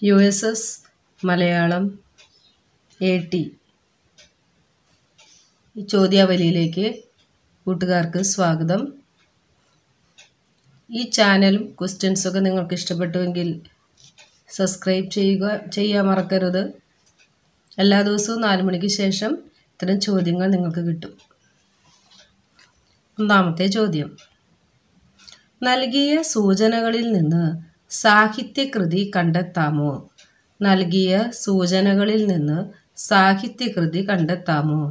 U S S Malayalam A T ഈ ചോദ്യാവലിയിലേക്ക് കൂട്ടുകാർക്ക് സ്വാഗതം ഈ ചാനലും ക്വസ്റ്റ്യൻസൊക്കെ നിങ്ങൾക്ക് ഇഷ്ടപ്പെട്ടുവെങ്കിൽ സബ്സ്ക്രൈബ് ചെയ്യുക ചെയ്യാൻ മറക്കരുത് എല്ലാ ദിവസവും നാല് മണിക്ക് ശേഷം ഇത്തരം ചോദ്യങ്ങൾ നിങ്ങൾക്ക് കിട്ടും ഒന്നാമത്തെ ചോദ്യം നൽകിയ സൂചനകളിൽ നിന്ന് സാഹിത്യകൃതി കണ്ടെത്താമോ നൽകിയ സൂചനകളിൽ നിന്ന് സാഹിത്യകൃതി കണ്ടെത്താമോ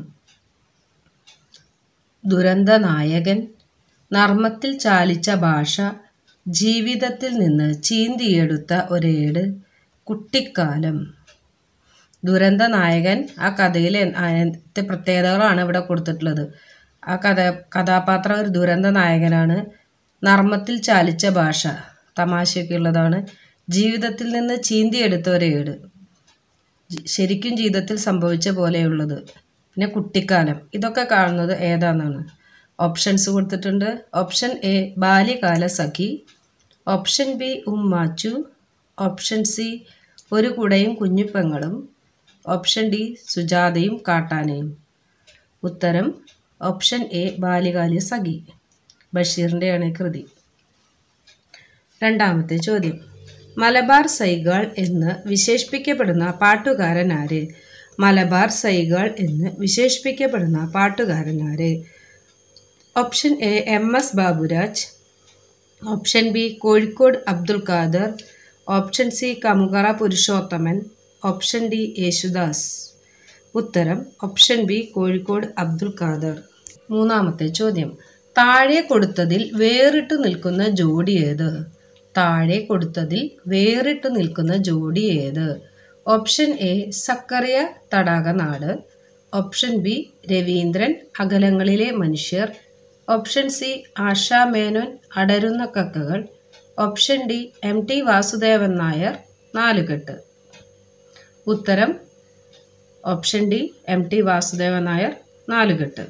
ദുരന്ത നായകൻ നർമ്മത്തിൽ ചാലിച്ച ഭാഷ ജീവിതത്തിൽ നിന്ന് ചീന്തിയെടുത്ത ഒരേട് കുട്ടിക്കാലം ദുരന്ത നായകൻ ആ കഥയിലെ അതിൻ്റെ പ്രത്യേകതകളാണ് ഇവിടെ കൊടുത്തിട്ടുള്ളത് ആ കഥ കഥാപാത്രം ഒരു ദുരന്ത നായകനാണ് നർമ്മത്തിൽ ചാലിച്ച ഭാഷ തമാശയൊക്കെ ഉള്ളതാണ് ജീവിതത്തിൽ നിന്ന് ചീന്തിയെടുത്ത ഒരേട് ശരിക്കും ജീവിതത്തിൽ സംഭവിച്ച പോലെയുള്ളത് പിന്നെ കുട്ടിക്കാലം ഇതൊക്കെ കാണുന്നത് ഏതാണെന്നാണ് ഓപ്ഷൻസ് കൊടുത്തിട്ടുണ്ട് option A Balyakala Sakhi option B Ummachu option C ഒരു കുടയും കുഞ്ഞിപ്പെങ്ങളും ഓപ്ഷൻ ഡി സുജാതയും കാട്ടാനയും ഉത്തരം ഓപ്ഷൻ എ ബാല്യകാല സഖി ബഷീറിൻ്റെയാണ് ഈ കൃതി രണ്ടാമത്തെ ചോദ്യം മലബാർ സൈഗാൾ എന്ന് വിശേഷിപ്പിക്കപ്പെടുന്ന പാട്ടുകാരൻ ആര് മലബാർ സൈഗാൾ എന്ന് വിശേഷിപ്പിക്കപ്പെടുന്ന പാട്ടുകാരൻ ആര് option A M S Baburaj option B Kozhikode Abdul Khader option C Kamukara Purushothaman option D Yesudas ഉത്തരം ഓപ്ഷൻ ബി കോഴിക്കോട് അബ്ദുൽ ഖാദർ മൂന്നാമത്തെ ചോദ്യം താഴെ കൊടുത്തതിൽ വേറിട്ട് നിൽക്കുന്ന ജോഡി ഏത് താഴെ കൊടുത്തതിൽ വേറിട്ട് നിൽക്കുന്ന ജോഡി ഏത് ഓപ്ഷൻ എ സക്കറിയ തടാകനാട് ഓപ്ഷൻ ബി രവീന്ദ്രൻ അകലങ്ങളിലെ മനുഷ്യർ ഓപ്ഷൻ സി ആശാ മേനോൻ അടരുന്ന കക്കകൾ option D M T Vasudevan Nair Nalukettu ഉത്തരം option D M T Vasudevan Nair Nalukettu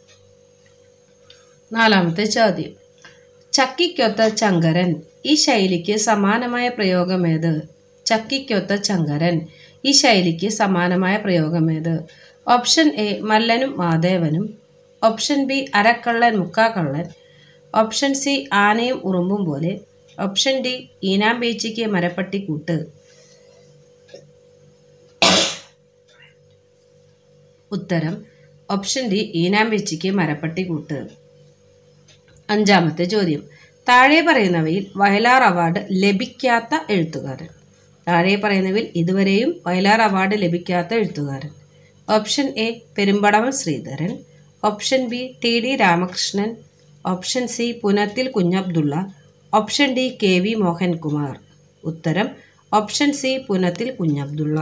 നാലാമത്തെ ചോദ്യം ചക്കിക്കൊത്ത ചങ്കരൻ ഈ ശൈലിക്ക് സമാനമായ പ്രയോഗമേത് ചക്കിക്കൊത്ത ചങ്കരൻ ഈ ശൈലിക്ക് സമാനമായ പ്രയോഗമേത് ഓപ്ഷൻ എ മല്ലനും മാധേവനും ഓപ്ഷൻ ബി അരക്കള്ളൻ മുക്കാക്കള്ളൻ ഓപ്ഷൻ സി ആനയും ഉറുമ്പും പോലെ ഓപ്ഷൻ ഡി ഈനാമ്പേച്ചിക്ക് മരപ്പട്ടി കൂട്ട് ഉത്തരം ഓപ്ഷൻ ഡി ഈനാമ്പേച്ചിക്ക് മരപ്പട്ടി കൂട്ട് അഞ്ചാമത്തെ ചോദ്യം താഴെ പറയുന്നവയിൽ വയലാർ അവാർഡ് ലഭിക്കാത്ത എഴുത്തുകാരൻ താഴെ പറയുന്നവയിൽ ഇതുവരെയും വയലാർ അവാർഡ് ലഭിക്കാത്ത എഴുത്തുകാരൻ option A Perumbadavam Sreedharan option B T D Ramakrishnan option C Punathil Kunjabdulla option D K V Mohankumar ഉത്തരം ഓപ്ഷൻ സി പുനത്തിൽ കുഞ്ഞബ്ദുള്ള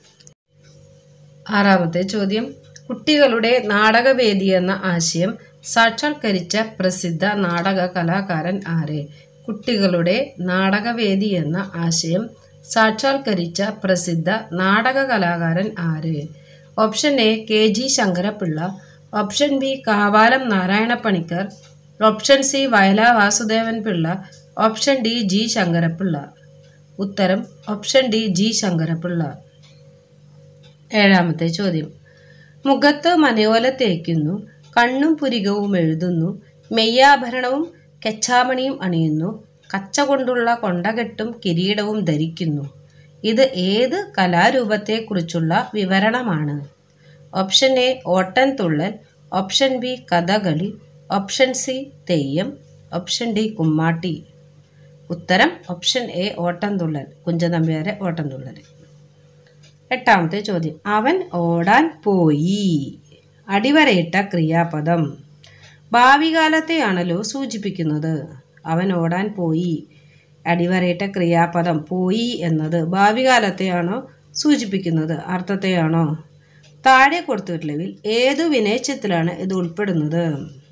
ആറാമത്തെ ചോദ്യം കുട്ടികളുടെ നാടകവേദി എന്ന ആശയം സാക്ഷാത്കരിച്ച പ്രസിദ്ധ നാടക കലാകാരൻ ആര് കുട്ടികളുടെ നാടകവേദി എന്ന ആശയം സാക്ഷാത്കരിച്ച പ്രസിദ്ധ നാടക കലാകാരൻ ആര് option A K G Sankara Pillai option B Kavalam Narayana Panicker option C Vayala Vasudevan Pillai option D G Sankara Pillai ഉത്തരം ഓപ്ഷൻ ഡി ജി ശങ്കരപ്പിള്ള ഏഴാമത്തെ ചോദ്യം മുഖത്ത് മനയോല തേക്കുന്നു കണ്ണും പുരികവും എഴുതുന്നു മെയ്യാഭരണവും കെച്ചാമണിയും അണിയുന്നു കച്ച കൊണ്ടുള്ള കൊണ്ടകെട്ടും കിരീടവും ധരിക്കുന്നു ഇത് ഏത് കലാരൂപത്തെക്കുറിച്ചുള്ള വിവരണമാണ് option A Ottan Thullal option B Kathakali option C Theyyam option D Kummatti ഉത്തരം ഓപ്ഷൻ എ ഓട്ടംതുള്ളൽ കുഞ്ചനമ്പ്യാരെ ഓട്ടംതുള്ളൽ എട്ടാമത്തെ ചോദ്യം അവൻ ഓടാൻ പോയി അടിവരയിട്ട ക്രിയാപദം ഭാവികാലത്തെയാണല്ലോ സൂചിപ്പിക്കുന്നത് അവൻ ഓടാൻ പോയി അടിവരയിട്ട ക്രിയാപദം പോയി എന്നത് ഭാവികാലത്തെയാണോ സൂചിപ്പിക്കുന്നത് അർത്ഥത്തെയാണോ താഴെ കൊടുത്തിട്ടുള്ളതിൽ ഏതു വിനയച്ചത്തിലാണ് ഇത് ഉൾപ്പെടുന്നത്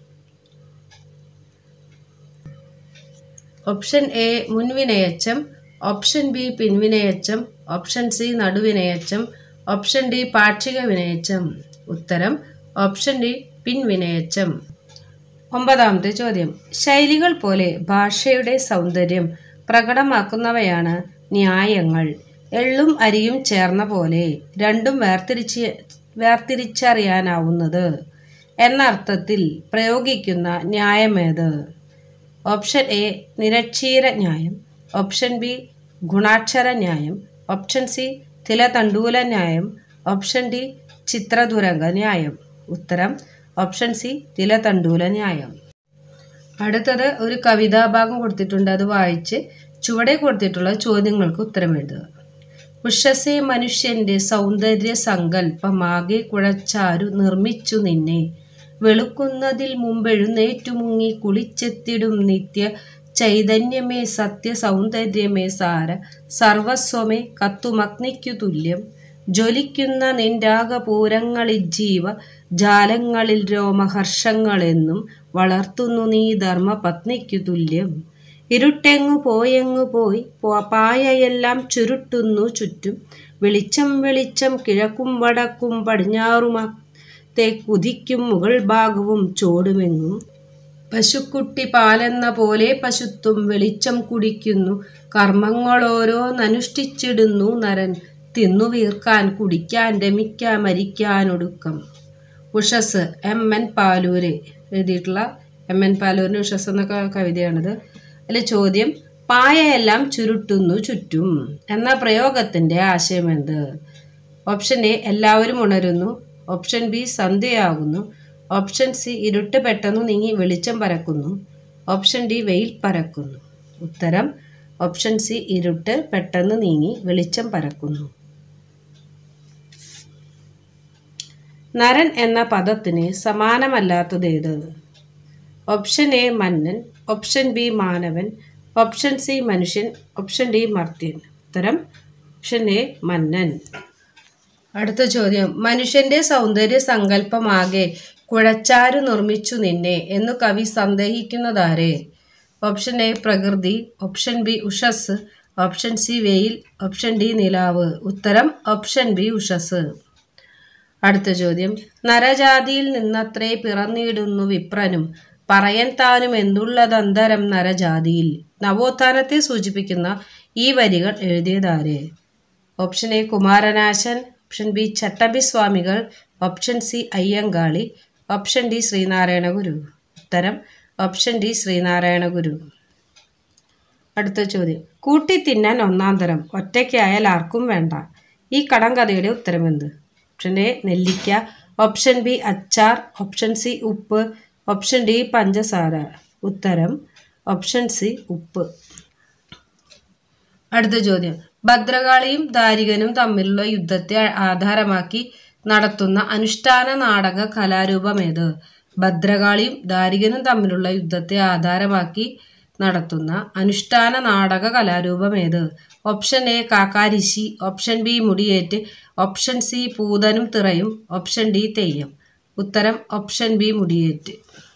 ഓപ്ഷൻ എ മുൻവിനയച്ചം ഓപ്ഷൻ ബി പിൻവിനയച്ചം ഓപ്ഷൻ സി നടുവിനയച്ചം ഓപ്ഷൻ ഡി പാക്ഷിക വിനയച്ചം ഉത്തരം ഓപ്ഷൻ ഡി പിൻവിനയച്ചം ഒമ്പതാമത്തെ ചോദ്യം ശൈലികൾ പോലെ ഭാഷയുടെ സൗന്ദര്യം പ്രകടമാക്കുന്നവയാണ് ന്യായങ്ങൾ എള്ളും അരിയും ചേർന്ന പോലെ രണ്ടും വേർതിരിച്ച് വേർതിരിച്ചറിയാനാവുന്നത് എന്ന അർത്ഥത്തിൽ പ്രയോഗിക്കുന്ന ന്യായമേത് ഓപ്ഷൻ എ നിരക്ഷീര ന്യായം ഓപ്ഷൻ ബി ഗുണാക്ഷര ന്യായം ഓപ്ഷൻ സി തിലതണ്ടൂല ന്യായം ഓപ്ഷൻ ഡി ചിത്രദുരംഗ ന്യായം ഉത്തരം ഓപ്ഷൻ സി തിലതണ്ടൂല ന്യായം അടുത്തത് ഒരു കവിതാഭാഗം കൊടുത്തിട്ടുണ്ട് അത് വായിച്ച് ചുവടെ കൊടുത്തിട്ടുള്ള ചോദ്യങ്ങൾക്ക് ഉത്തരം എഴുതുക ഉഷസേ മനുഷ്യന്റെ സൗന്ദര്യ സങ്കല്പമാകെ കുഴച്ചാരു നിർമ്മിച്ചു നിന്നെ വെളുക്കുന്നതിൽ മുമ്പെഴുന്നേറ്റു മുങ്ങി കുളിച്ചെത്തിടും നിത്യ ചൈതന്യമേ സത്യ സൗന്ദര്യമേ സാര സർവസ്വമേ കത്തുമഗ്നിക്കു തുല്യം ജ്വലിക്കുന്ന നിൻരാഗപൂരങ്ങളിൽ ജീവ ജാലങ്ങളിൽ രോമഹർഷങ്ങളെന്നും വളർത്തുന്നു നീ ധർമ്മപത്നിക്കു തുല്യം ഇരുട്ടെങ്ങു പോയെങ്ങു പോയി പോ- പായയെല്ലാം ചുരുട്ടുന്നു ചുറ്റും വെളിച്ചം വെളിച്ചം കിഴക്കും വടക്കും പടിഞ്ഞാറുമത്തെ കുതിക്കും മുകൾ ഭാഗവും ചോടുമെങ്ങും പശുക്കുട്ടി പാലെന്ന പോലെ പശുത്വം വെളിച്ചം കുടിക്കുന്നു കർമ്മങ്ങളോരോന്നനുഷ്ഠിച്ചിടുന്നു നരൻ തിന്നു വീർക്കാൻ കുടിക്കാൻ രമിക്കാൻ മരിക്കാനൊടുക്കം ഉഷസ് എം എൻ പാലൂര് എഴുതിയിട്ടുള്ള എം എൻ പാലൂരിൻ്റെ ഉഷസ് എന്ന ക- കവിതയാണിത് അതിൽ ചോദ്യം പായയെല്ലാം ചുരുട്ടുന്നു ചുറ്റും എന്ന പ്രയോഗത്തിൻ്റെ ആശയമെന്ത് ഓപ്ഷൻ എ എല്ലാവരും ഉണരുന്നു ഓപ്ഷൻ ബി സന്ധ്യയാകുന്നു ഓപ്ഷൻ സി ഇരുട്ട് പെട്ടെന്ന് നീങ്ങി വെളിച്ചം പരക്കുന്നു ഓപ്ഷൻ ഡി വെയിൽ പരക്കുന്നു ഉത്തരം ഓപ്ഷൻ സി ഇരുട്ട് പെട്ടെന്ന് നീങ്ങി വെളിച്ചം പരക്കുന്നു നരൻ എന്ന പദത്തിന് സമാനമല്ലാത്തതേത് ഓപ്ഷൻ എ മന്നൻ ഓപ്ഷൻ ബി മാനവൻ ഓപ്ഷൻ സി മനുഷ്യൻ ഓപ്ഷൻ ഡി മർത്യൻ ഉത്തരം ഓപ്ഷൻ എ മന്നൻ അടുത്ത ചോദ്യം മനുഷ്യന്റെ സൗന്ദര്യ സങ്കല്പമാകെ കുഴച്ചാരു നിർമ്മിച്ചു നിന്നെ എന്നു കവി സന്ദേഹിക്കുന്നതാരെ ഓപ്ഷൻ എ പ്രകൃതി ഓപ്ഷൻ ബി ഉഷസ് ഓപ്ഷൻ സി വെയിൽ ഓപ്ഷൻ ഡി നിലാവ് ഉത്തരം ഓപ്ഷൻ ബി ഉഷസ് അടുത്ത ചോദ്യം നരജാതിയിൽ നിന്നത്രേ പിറന്നിടുന്നു വിപ്രനും പറയൻ താനും എന്തുള്ളതന്തരം നരജാതിയിൽ നവോത്ഥാനത്തെ സൂചിപ്പിക്കുന്ന ഈ വരികൾ എഴുതിയതാര് option A Kumaranasan option B Chattampi Swamikal option C Ayyankali option D Sree Narayana Guru ഉത്തരം ഓപ്ഷൻ ഡി ശ്രീനാരായണ ഗുരു അടുത്ത ചോദ്യം കൂട്ടി തിന്നാൻ ഒന്നാം തരം ഒറ്റയ്ക്കായാൽ ആർക്കും വേണ്ട ഈ കടങ്കഥയുടെ ഉത്തരം എന്ത് ഓപ്ഷൻ എ നെല്ലിക്ക ഓപ്ഷൻ ബി അച്ചാർ ഓപ്ഷൻ സി ഉപ്പ് ഓപ്ഷൻ ഡി പഞ്ചസാര ഉത്തരം ഓപ്ഷൻ സി ഉപ്പ് അടുത്ത ചോദ്യം ഭദ്രകാളിയും ദാരികനും തമ്മിലുള്ള യുദ്ധത്തെ ആധാരമാക്കി നടത്തുന്ന അനുഷ്ഠാന നാടക കലാരൂപമേത് ഭദ്രകാളിയും ദാരികനും തമ്മിലുള്ള യുദ്ധത്തെ ആധാരമാക്കി നടത്തുന്ന അനുഷ്ഠാന നാടക കലാരൂപമേത് option A Kakkarissi option B Mudiyettu option C പൂതനും തിറയും ഓപ്ഷൻ ഡി തെയ്യം ഉത്തരം ഓപ്ഷൻ ബി മുടിയേറ്റ്